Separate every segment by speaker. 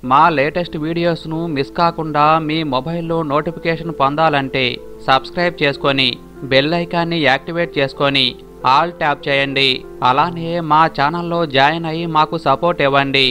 Speaker 1: మా latest వీడియోస్ను miss కాకుండా మీ మొబైల్లో నోటిఫికేషన్ పొందాలంటే సబ్స్క్రైబ్ చేసుకొని బెల్ ఐకాన్ని యాక్టివేట్ చేసుకొని ఆల్ ట్యాప్ చేయండి అలానే మా ఛానల్లో జాయిన్ అయ్యి మాకు సపోర్ట్ ఇవ్వండి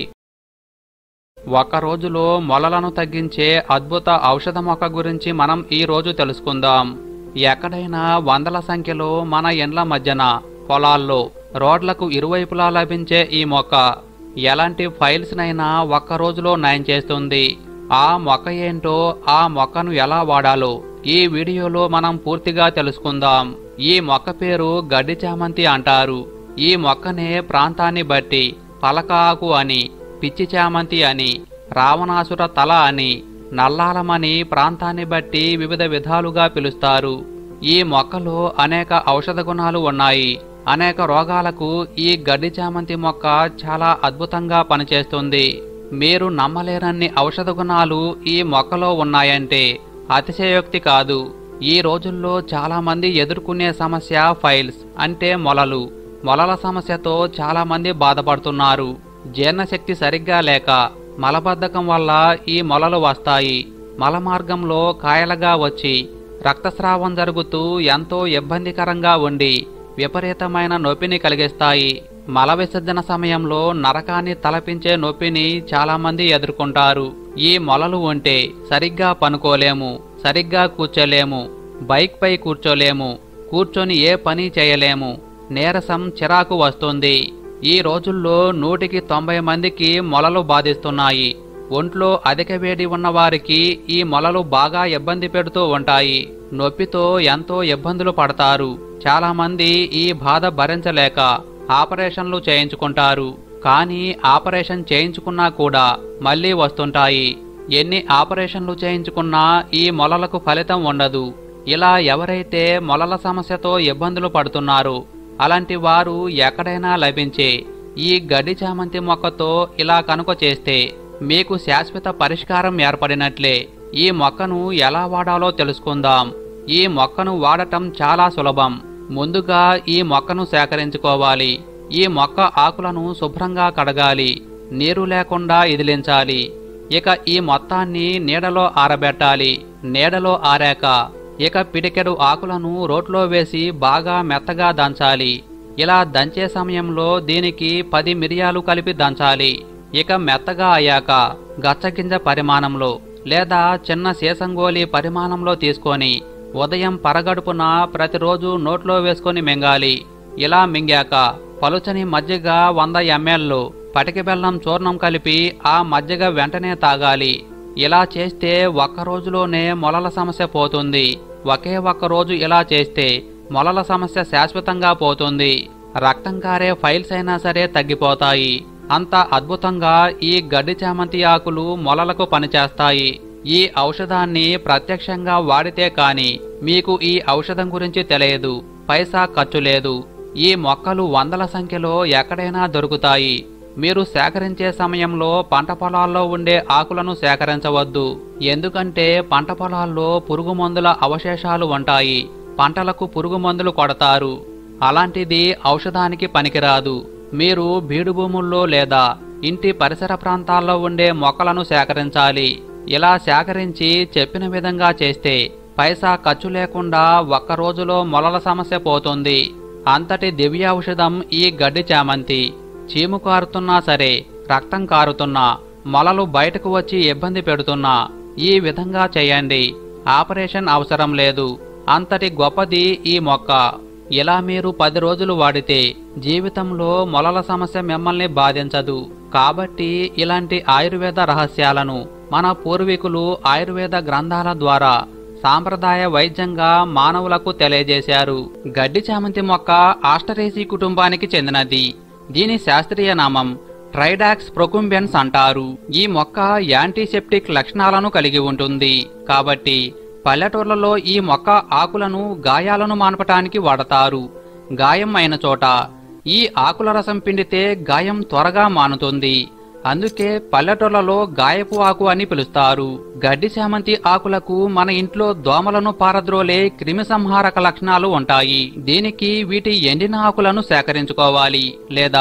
Speaker 1: ఒక రోజులో మొలలను తగ్గించే అద్భుత ఔషధ మొక్క గురించి మనం ఈ రోజు తెలుసుకుందాం ఎక్కడైనా వందల సంఖ్యలో మన ఇండ్ల మధ్యన పొలాల్లో రోడ్లకు ఇరువైపులా లభించే ఈ మొక్క ఎలాంటి ఫైల్స్నైనా ఒక్క రోజులో నయం చేస్తుంది ఆ మొక్క ఏంటో ఆ మొక్కను ఎలా వాడాలో ఈ వీడియోలో మనం పూర్తిగా తెలుసుకుందాం ఈ మొక్క పేరు గడ్డి చామంతి అంటారు ఈ మొక్కనే ప్రాంతాన్ని బట్టి పలక ఆకు అని పిచ్చి చామంతి అని రావణాసుర తల అని నల్లాలమని ప్రాంతాన్ని బట్టి వివిధ విధాలుగా పిలుస్తారు ఈ మొక్కలో అనేక ఔషధ గుణాలు ఉన్నాయి అనేక రోగాలకు ఈ గడ్డి చామంతి మొక్క చాలా అద్భుతంగా పనిచేస్తుంది మీరు నమ్మలేరన్ని ఔషధ గుణాలు ఈ మొక్కలో ఉన్నాయంటే అతిశయోక్తి కాదు ఈ రోజుల్లో చాలా మంది ఎదుర్కొనే సమస్య ఫైల్స్ అంటే మొలలు మొలల సమస్యతో చాలా మంది బాధపడుతున్నారు జీర్ణశక్తి సరిగ్గా లేక మలబద్ధకం వల్ల ఈ మొలలు వస్తాయి మల మార్గంలో కాయలుగా వచ్చి రక్తస్రావం జరుగుతూ ఎంతో ఇబ్బందికరంగా ఉండి విపరీతమైన నొప్పిని కలిగిస్తాయి మల విసర్జన సమయంలో నరకాన్ని తలపించే నొప్పిని చాలామంది ఎదుర్కొంటారు ఈ మొలలు ఉంటే సరిగ్గా పనుకోలేము సరిగ్గా కూర్చోలేము బైక్ పై కూర్చోలేము కూర్చొని ఏ పని చేయలేము నీరసం చిరాకు వస్తుంది ఈ రోజుల్లో నూటికి తొంభై మందికి మొలలు బాధిస్తున్నాయి ఒంట్లో అధిక వేడి ఉన్న వారికి ఈ మొలలు బాగా ఇబ్బంది పెడుతూ ఉంటాయి నొప్పితో ఎంతో ఇబ్బందులు పడతారు చాలా మంది ఈ బాధ భరించలేక ఆపరేషన్లు చేయించుకుంటారు కానీ ఆపరేషన్ చేయించుకున్నా కూడా మళ్ళీ వస్తుంటాయి ఎన్ని ఆపరేషన్లు చేయించుకున్నా ఈ మొలలకు ఫలితం ఉండదు ఇలా ఎవరైతే మొలల సమస్యతో ఇబ్బందులు పడుతున్నారో అలాంటి వారు ఎక్కడైనా లభించే ఈ గడ్డి చామంతి మొక్కతో ఇలా కనుక చేస్తే మీకు శాశ్వత పరిష్కారం ఏర్పడినట్లే ఈ మొక్కను ఎలా వాడాలో తెలుసుకుందాం ఈ మొక్కను వాడటం చాలా సులభం ముందుగా ఈ మొక్కను సేకరించుకోవాలి ఈ మొక్క ఆకులను శుభ్రంగా కడగాలి నీరు లేకుండా ఇదిలించాలి ఇక ఈ మొత్తాన్ని నీడలో ఆరబెట్టాలి నీడలో ఆరాక ఇక పిడికెడు ఆకులను రోట్లో వేసి బాగా మెత్తగా దంచాలి ఇలా దంచే సమయంలో దీనికి పది మిరియాలు కలిపి దంచాలి ఇక మెత్తగా అయ్యాక గచ్చగింజ పరిమాణంలో లేదా చిన్న సీసంగోలి పరిమాణంలో తీసుకొని ఉదయం పరగడుపున ప్రతిరోజు నోట్లో వేసుకొని మింగాలి ఇలా మింగాక పలుచని మజ్జిగ వంద ఎంఎల్లు పటిక బెల్లం చూర్ణం కలిపి ఆ మజ్జిగ వెంటనే తాగాలి ఇలా చేస్తే ఒక్క రోజులోనే మొలల సమస్య పోతుంది ఒకే ఒక్క రోజు ఇలా చేస్తే మొలల సమస్య శాశ్వతంగా పోతుంది రక్తం కారే ఫైల్స్ అయినా సరే తగ్గిపోతాయి అంత అద్భుతంగా ఈ గడ్డి చామంతి ఆకులు మొలలకు పనిచేస్తాయి ఈ ఔషధాన్ని ప్రత్యక్షంగా వాడితే కాని మీకు ఈ ఔషధం గురించి తెలియదు పైసా ఖర్చు లేదు ఈ మొక్కలు వందల సంఖ్యలో ఎక్కడైనా దొరుకుతాయి మీరు సేకరించే సమయంలో పంట పొలాల్లో ఉండే ఆకులను సేకరించవద్దు ఎందుకంటే పంట పొలాల్లో పురుగు మందుల అవశేషాలు ఉంటాయి పంటలకు పురుగు మందులు కొడతారు అలాంటిది ఔషధానికి పనికిరాదు మీరు బీడు భూముల్లో లేదా ఇంటి పరిసర ప్రాంతాల్లో ఉండే మొక్కలను సేకరించాలి ఇలా సేకరించి చెప్పిన విధంగా చేస్తే పైసా ఖర్చు లేకుండా ఒక్క రోజులో మొలల సమస్య పోతుంది అంతటి దివ్య ఔషధం ఈ గడ్డి చామంతి చీము కారుతున్నా సరే రక్తం కారుతున్నా మొలలు బయటకు వచ్చి ఇబ్బంది పెడుతున్నా ఈ విధంగా చేయండి ఆపరేషన్ అవసరం లేదు అంతటి గొప్పది ఈ మొక్క ఇలా మీరు పది రోజులు వాడితే జీవితంలో మొలల సమస్య మిమ్మల్ని బాధించదు కాబట్టి ఇలాంటి ఆయుర్వేద రహస్యాలను మన పూర్వీకులు ఆయుర్వేద గ్రంథాల ద్వారా సాంప్రదాయ వైద్యంగా మానవులకు తెలియజేశారు గడ్డి చామంతి మొక్క ఆస్టరేసి కుటుంబానికి చెందినది దీని శాస్త్రీయ నామం ట్రైడాక్స్ ప్రొకుంబెన్స్ అంటారు ఈ మొక్క యాంటీసెప్టిక్ లక్షణాలను కలిగి ఉంటుంది కాబట్టి పల్లెటూర్లలో ఈ మొక్క ఆకులను గాయాలను మాన్పటానికి వాడతారు గాయం అయిన చోట ఈ ఆకుల రసం పిండితే గాయం త్వరగా మానుతుంది అందుకే పల్లెటూర్లలో గాయపు ఆకు అని పిలుస్తారు గడ్డి చామంతి ఆకులకు మన ఇంట్లో దోమలను పారద్రోలే క్రిమి సంహారక లక్షణాలు ఉంటాయి దీనికి వీటి ఎండిన ఆకులను సేకరించుకోవాలి లేదా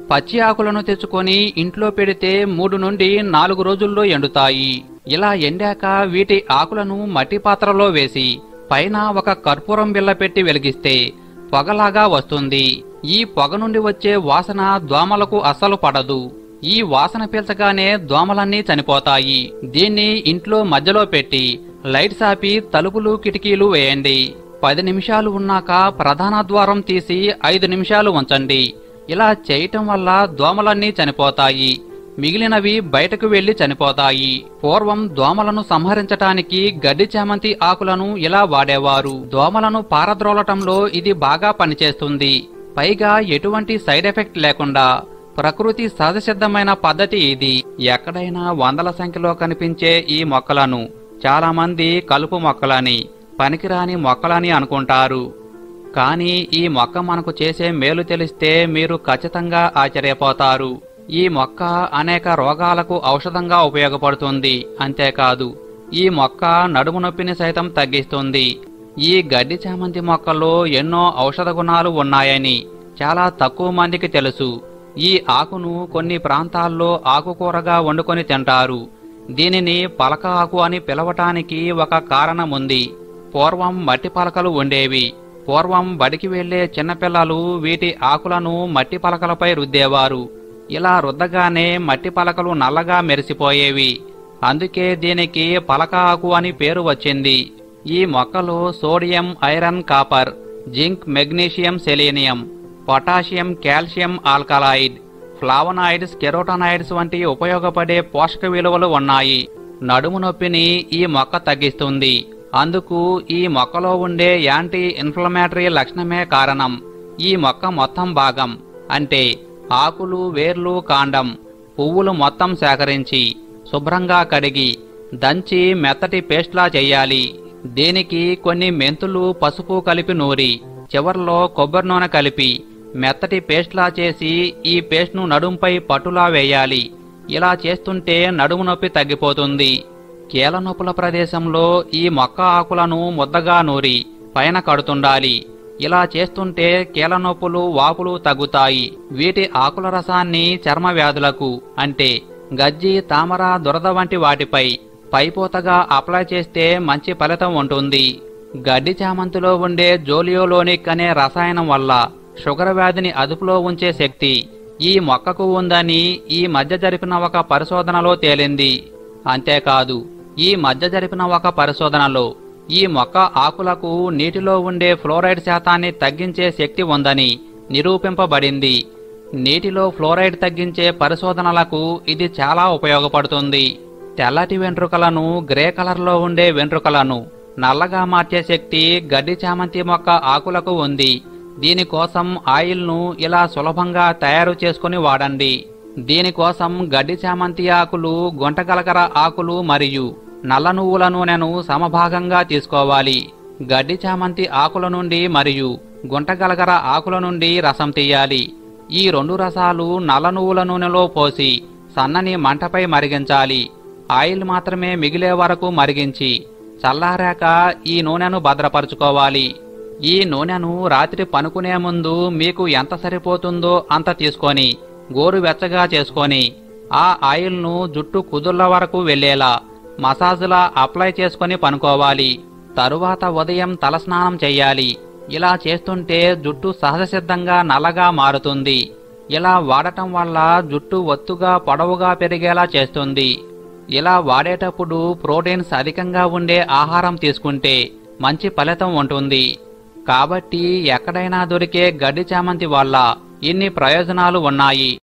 Speaker 1: పచ్చి ఆకులను తెచ్చుకొని ఇంట్లో పెడితే మూడు నుండి నాలుగు రోజుల్లో ఎండుతాయి ఇలా ఎండాక వీటి ఆకులను మట్టి పాత్రలో వేసి పైన ఒక కర్పూరం బిళ్ళ పెట్టి వెలిగిస్తే పొగలాగా వస్తుంది ఈ పొగ నుండి వచ్చే వాసన దోమలకు అస్సలు పడదు ఈ వాసన పీల్చగానే దోమలన్నీ చనిపోతాయి దీన్ని ఇంట్లో మధ్యలో పెట్టి లైట్స్ ఆపి తలుపులు కిటికీలు వేయండి పది నిమిషాలు ఉన్నాక ప్రధాన ద్వారం తీసి ఐదు నిమిషాలు ఉంచండి ఇలా చేయటం వల్ల దోమలన్నీ చనిపోతాయి మిగిలినవి బయటకు వెళ్లి చనిపోతాయి పూర్వం దోమలను సంహరించటానికి గడ్డి చామంతి ఆకులను ఇలా వాడేవారు దోమలను పారద్రోలటంలో ఇది బాగా పనిచేస్తుంది పైగా ఎటువంటి సైడ్ ఎఫెక్ట్ లేకుండా ప్రకృతి సహజసిద్ధమైన పద్ధతి ఇది ఎక్కడైనా వందల సంఖ్యలో కనిపించే ఈ మొక్కలను చాలా మంది కలుపు మొక్కలని పనికిరాని మొక్కలని అనుకుంటారు కానీ ఈ మొక్క మనకు చేసే మేలు తెలిస్తే మీరు ఖచ్చితంగా ఆశ్చర్యపోతారు ఈ మొక్క అనేక రోగాలకు ఔషధంగా ఉపయోగపడుతుంది అంతేకాదు ఈ మొక్క నడుము నొప్పిని సైతం తగ్గిస్తుంది ఈ గడ్డి చామంతి మొక్కలో ఎన్నో ఔషధ గుణాలు ఉన్నాయని చాలా తక్కువ మందికి తెలుసు ఈ ఆకును కొన్ని ప్రాంతాల్లో ఆకుకూరగా వండుకొని తింటారు దీనిని పలక ఆకు అని పిలవటానికి ఒక కారణం ఉంది పూర్వం మట్టి పలకలు ఉండేవి పూర్వం బడికి వెళ్లే చిన్నపిల్లలు వీటి ఆకులను మట్టి పలకలపై రుద్దేవారు ఇలా రుద్దగానే మట్టి పలకలు నల్లగా మెరిసిపోయేవి అందుకే దీనికి పలక ఆకు అని పేరు వచ్చింది ఈ మొక్కలో sodium iron copper zinc magnesium selenium potassium calcium alkaloid flavonoids carotenoids వంటి ఉపయోగపడే పోషక విలువలు ఉన్నాయి నడుము నొప్పిని ఈ మొక్క తగ్గిస్తుంది అందుకు ఈ మొక్కలో ఉండే యాంటీ ఇన్ఫ్లమేటరీ లక్షణమే కారణం ఈ మొక్క మొత్తం భాగం అంటే ఆకులు వేర్లు కాండం పువ్వులు మొత్తం సేకరించి శుభ్రంగా కడిగి దంచి మెత్తటి పేస్ట్లా చేయాలి దీనికి కొన్ని మెంతులు పసుపు కలిపి నూరి చివర్లో కొబ్బరి నూనె కలిపి మెత్తటి పేస్ట్లా చేసి ఈ పేస్ట్ను నడుంపై పట్టులా వేయాలి ఇలా చేస్తుంటే నడుము నొప్పి తగ్గిపోతుంది కీల నొప్పుల ప్రదేశంలో ఈ మొక్క ఆకులను ముద్దగా నూరి పైన కడుతుండాలి ఇలా చేస్తుంటే కీల నొప్పులు వాపులు తగ్గుతాయి వీటి ఆకుల రసాన్ని చర్మ వ్యాధులకు అంటే గజ్జి తామర దురద వంటి వాటిపై పైపోతగా అప్లై చేస్తే మంచి ఫలితం ఉంటుంది గడ్డి చామంతిలో ఉండే జోలియోలోనిక్ అనే రసాయనం వల్ల షుగర్ వ్యాధిని అదుపులో ఉంచే శక్తి ఈ మొక్కకు ఉందని ఈ మధ్య జరిపిన ఒక పరిశోధనలో తేలింది అంతేకాదు ఈ మధ్య జరిపిన ఒక పరిశోధనలో ఈ మొక్క ఆకులకు నీటిలో ఉండే ఫ్లోరైడ్ శాతాన్ని తగ్గించే శక్తి ఉందని నిరూపింపబడింది నీటిలో ఫ్లోరైడ్ తగ్గించే పరిశోధనలకు ఇది చాలా ఉపయోగపడుతుంది తెల్లటి వెంట్రుకలను గ్రే కలర్లో ఉండే వెంట్రుకలను నల్లగా మార్చే శక్తి గడ్డి చామంతి మొక్క ఆకులకు ఉంది దీనికోసం ఆయిల్ను ఇలా సులభంగా తయారు చేసుకుని వాడండి దీనికోసం గడ్డి చామంతి ఆకులు గుంటగలగర ఆకులు మరియు నల్ల నువ్వుల నూనెను సమభాగంగా తీసుకోవాలి గడ్డి చామంతి ఆకుల నుండి మరియు గుంటగలగర ఆకుల నుండి రసం తీయాలి ఈ రెండు రసాలు నల్ల నువ్వుల నూనెలో పోసి సన్నని మంటపై మరిగించాలి ఆయిల్ మాత్రమే మిగిలే వరకు మరిగించి చల్లారాక ఈ నూనెను భద్రపరుచుకోవాలి ఈ నూనెను రాత్రి పనుకునే ముందు మీకు ఎంత సరిపోతుందో అంత తీసుకొని గోరువెచ్చగా చేసుకొని ఆ ఆయిల్ను జుట్టు కుదుళ్ల వరకు వెళ్ళేలా మసాజులా అప్లై చేసుకొని పనుకోవాలి తరువాత ఉదయం తలస్నానం చెయ్యాలి ఇలా చేస్తుంటే జుట్టు సహజసిద్ధంగా నల్లగా మారుతుంది ఇలా వాడటం వల్ల జుట్టు ఒత్తుగా పొడవుగా పెరిగేలా చేస్తుంది ఇలా వాడేటప్పుడు ప్రోటీన్స్ అధికంగా ఉండే ఆహారం తీసుకుంటే మంచి ఫలితం ఉంటుంది కాబట్టి ఎక్కడైనా దొరికే గడ్డి చామంతి వల్ల ఇన్ని ప్రయోజనాలు ఉన్నాయి